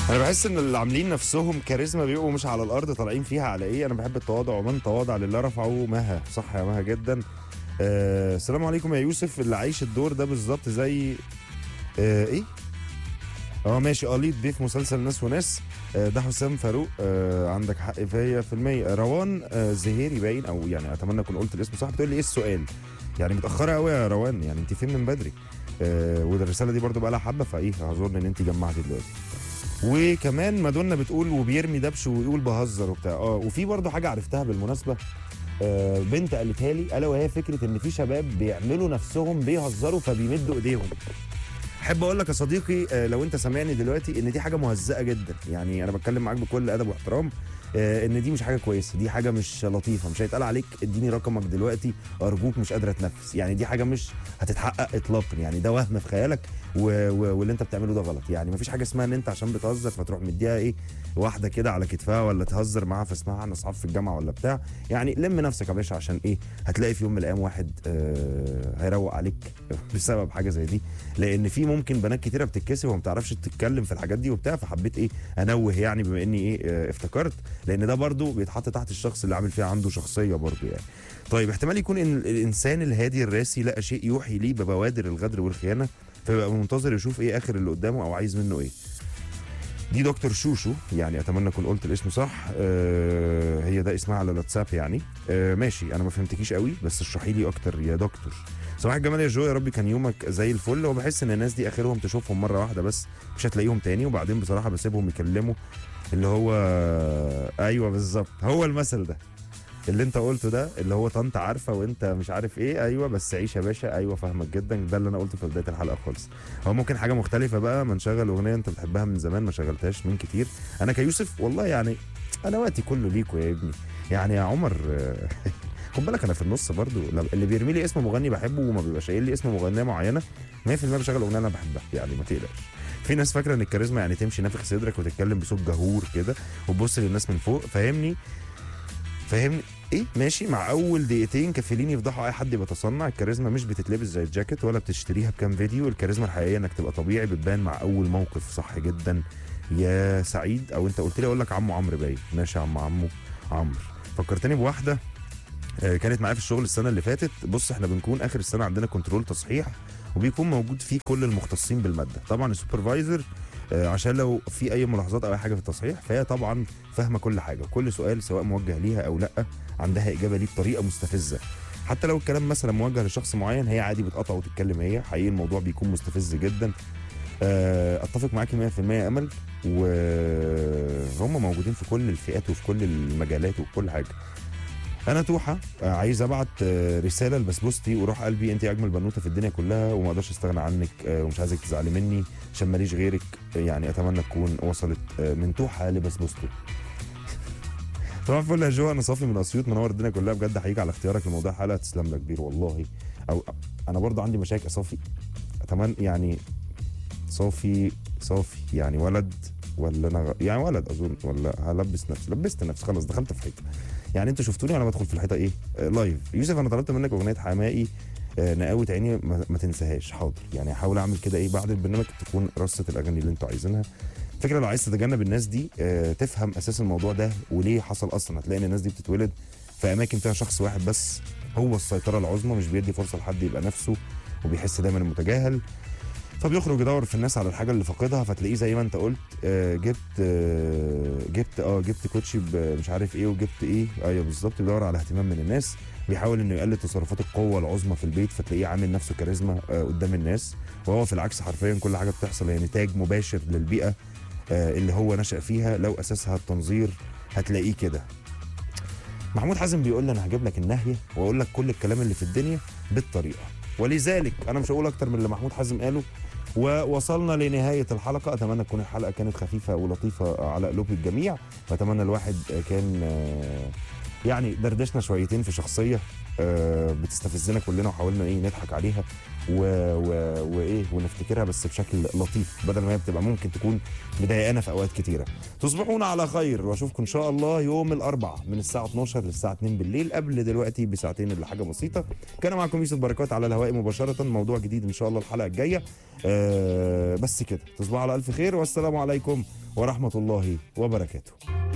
انا بحس ان اللي عاملين نفسهم كاريزما بيبقوا مش على الارض طالعين فيها على ايه انا بحب التواضع ومن تواضع لله رفعه مها صح يا مها جدا آه السلام عليكم يا يوسف اللي عايش الدور ده بالظبط زي آه ايه اه ماشي قليط بيه في مسلسل ناس وناس آه ده حسام فاروق آه عندك حق فيا في المية روان آه زهيري باين او يعني اتمنى اكون قلت الاسم صح بتقول لي ايه السؤال يعني متاخره قوي يا روان يعني انت فين من بدري آه وده الرساله دي برضو بقى لها حبه فايه اظن ان انت جمعتي دلوقتي وكمان مادونا بتقول وبيرمي دبش ويقول بهزر وبتاع اه وفي برضه حاجه عرفتها بالمناسبه آه بنت قالتها لي الا وهي فكره ان في شباب بيعملوا نفسهم بيهزروا فبيمدوا ايديهم احب اقول لك يا صديقي آه، لو انت سامعني دلوقتي ان دي حاجه مهزأه جدا يعني انا بتكلم معاك بكل ادب واحترام آه، ان دي مش حاجه كويسه دي حاجه مش لطيفه مش هيتقال عليك اديني رقمك دلوقتي ارجوك مش قادره اتنفس يعني دي حاجه مش هتتحقق اطلاقا يعني ده وهم في خيالك و... و... واللي انت بتعمله ده غلط يعني مفيش حاجه اسمها ان انت عشان بتهزر فتروح مديها ايه واحده كده على كتفها ولا تهزر معاها فاسمها احنا اصحاب في الجامعه ولا بتاع يعني لم نفسك يا باشا عشان ايه هتلاقي في يوم من الايام واحد آه هيروق عليك بسبب حاجه زي دي لان في ممكن بنات كتيره بتتكسف وما بتعرفش تتكلم في الحاجات دي وبتاع فحبيت ايه انوه يعني بما اني ايه آه افتكرت لان ده برضو بيتحط تحت الشخص اللي عامل فيها عنده شخصيه برضو يعني طيب احتمال يكون ان الانسان الهادي الراسي لقى شيء يوحي ليه ببوادر الغدر والخيانه فبيبقى منتظر يشوف ايه اخر اللي قدامه او عايز منه ايه دي دكتور شوشو يعني اتمنى اكون قلت الاسم صح آه هي ده اسمها على الواتساب يعني آه ماشي انا ما فهمتكيش قوي بس اشرحي لي اكتر يا دكتور صباح الجمال يا جو يا رب كان يومك زي الفل وبحس ان الناس دي اخرهم تشوفهم مره واحده بس مش هتلاقيهم تاني وبعدين بصراحه بسيبهم يكلموا اللي هو ايوه بالظبط هو المثل ده اللي انت قلته ده اللي هو طنط عارفه وانت مش عارف ايه ايوه بس عيش يا باشا ايوه فاهمك جدا ده اللي انا قلته في بدايه الحلقه خالص هو ممكن حاجه مختلفه بقى ما نشغل اغنيه انت بتحبها من زمان ما شغلتهاش من كتير انا كيوسف والله يعني انا وقتي كله ليكوا يا ابني يعني يا عمر آه، خد بالك انا في النص برضو لو- اللي بيرمي لي اسم مغني بحبه وما بيبقاش قايل لي اسم مغنيه معينه 100% بشغل اغنيه انا بحبها يعني ما تقلقش في ناس فاكره ان الكاريزما يعني تمشي نافخ صدرك وتتكلم بصوت جهور كده وتبص للناس من فوق فاهمني فاهمني ايه ماشي مع اول دقيقتين كفيلين يفضحوا اي حد بيتصنع الكاريزما مش بتتلبس زي الجاكيت ولا بتشتريها بكام فيديو الكاريزما الحقيقيه انك تبقى طبيعي بتبان مع اول موقف صح جدا يا سعيد او انت قلت لي اقول لك عمو عمرو باين ماشي يا عم عمو عمرو فكرتني بواحده آه، كانت معايا في الشغل السنه اللي فاتت بص احنا بنكون اخر السنه عندنا كنترول تصحيح وبيكون موجود فيه كل المختصين بالماده طبعا السوبرفايزر آه، عشان لو في اي ملاحظات او اي حاجه في التصحيح فهي طبعا فاهمه كل حاجه كل سؤال سواء موجه ليها او لا عندها اجابه ليه بطريقه مستفزه حتى لو الكلام مثلا موجه لشخص معين هي عادي بتقطع وتتكلم هي حقيقي الموضوع بيكون مستفز جدا آه، اتفق معاكي 100% يا امل وهم موجودين في كل الفئات وفي كل المجالات وفي كل حاجه انا توحه آه، عايز ابعت آه، رساله لبسبوستي وروح قلبي انت اجمل بنوته في الدنيا كلها وما اقدرش استغنى عنك آه، ومش عايزك تزعلي مني عشان ماليش غيرك آه، يعني اتمنى تكون وصلت آه، من توحه لبسبوستي طبعا فل يا جو انا صافي من اسيوط منور الدنيا كلها بجد احييك على اختيارك لموضوع الحلقه تسلم لك كبير والله او انا برضه عندي مشاكل يا صافي اتمنى يعني صافي صافي يعني ولد ولا انا غ... يعني ولد اظن ولا هلبس نفسي لبست نفسي خلاص دخلت في حيطه يعني انتوا شفتوني وانا بدخل في الحيطه ايه آه لايف يوسف انا طلبت منك اغنيه حمائي آه نقاوة عيني ما, ما تنساهاش حاضر يعني هحاول اعمل كده ايه بعد البرنامج تكون رصه الاغاني اللي انتوا عايزينها فكرة لو عايز تتجنب الناس دي آه تفهم اساس الموضوع ده وليه حصل اصلا هتلاقي ان الناس دي بتتولد في اماكن فيها شخص واحد بس هو السيطره العظمى مش بيدي فرصه لحد يبقى نفسه وبيحس دايما المتجاهل فبيخرج يدور في الناس على الحاجه اللي فاقدها فتلاقيه زي ما انت قلت آه جبت آه جبت اه جبت كوتشي ب- مش عارف ايه وجبت ايه ايوه بالظبط بيدور على اهتمام من الناس بيحاول انه يقلد تصرفات القوه العظمى في البيت فتلاقيه عامل نفسه كاريزما آه قدام الناس وهو في العكس حرفيا كل حاجه بتحصل هي نتاج مباشر للبيئه آه اللي هو نشأ فيها لو اساسها التنظير هتلاقيه كده محمود حازم بيقول لي انا هجيب لك الناهيه واقول لك كل الكلام اللي في الدنيا بالطريقه ولذلك انا مش هقول اكتر من اللي محمود حازم قاله ووصلنا لنهايه الحلقه اتمنى تكون الحلقه كانت خفيفه ولطيفه على قلوب الجميع واتمنى الواحد كان آه، يعني دردشنا شويتين في شخصيه آه، بتستفزنا كلنا وحاولنا ايه نضحك عليها و... و... وايه ونفتكرها بس بشكل لطيف بدل ما هي بتبقى ممكن تكون مضايقانا في اوقات كتيره تصبحون على خير واشوفكم ان شاء الله يوم الاربعاء من الساعه 12 للساعه 2 بالليل قبل دلوقتي بساعتين الا حاجه بسيطه كان معكم يوسف بركات على الهواء مباشره موضوع جديد ان شاء الله الحلقه الجايه آه بس كده تصبحوا على الف خير والسلام عليكم ورحمه الله وبركاته